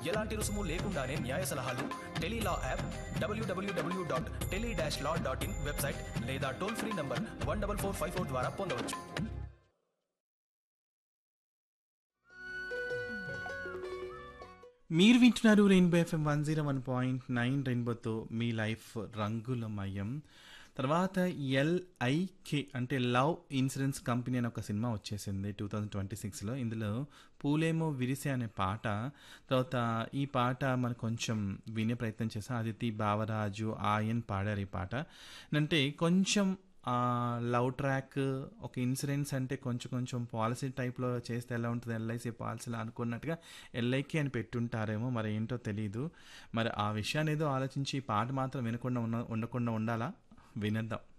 ఎలాంటి రుసుము లేకుండానే న్యాయ సలహాలు Tele Law app WWW dot tele dash law dot in website లేదా toll free number one double four five four ద్వారా పొందవచ్చు మీరు వింటున్నారు Rainbow FM one zero one point nine రెయిన్బోతో మీ లైఫ్ రంగులమయం తర్వాత ఎల్ఐకే అంటే లవ్ ఇన్సూరెన్స్ కంపెనీ అనే ఒక సినిమా వచ్చేసింది టూ థౌజండ్ ట్వంటీ సిక్స్లో ఇందులో పూలేమో విరిసే అనే పాట తర్వాత ఈ పాట మనం కొంచెం వినే ప్రయత్నం చేసాం అదితి బావరాజు ఆయన్ పాడారు ఈ పాట అంటే కొంచెం లవ్ ట్రాక్ ఒక ఇన్సూరెన్స్ అంటే కొంచెం కొంచెం పాలసీ టైప్లో చేస్తే ఎలా ఉంటుంది ఎల్ఐసి పాలసీలో అనుకున్నట్టుగా ఎల్ఐకి అని పెట్టుంటారేమో మరి ఏంటో తెలియదు మరి ఆ విషయాన్ని ఏదో ఆలోచించి ఈ పాట మాత్రం వినకుండా ఉన్న ఉండకుండా ఉండాలా వినేద్దాం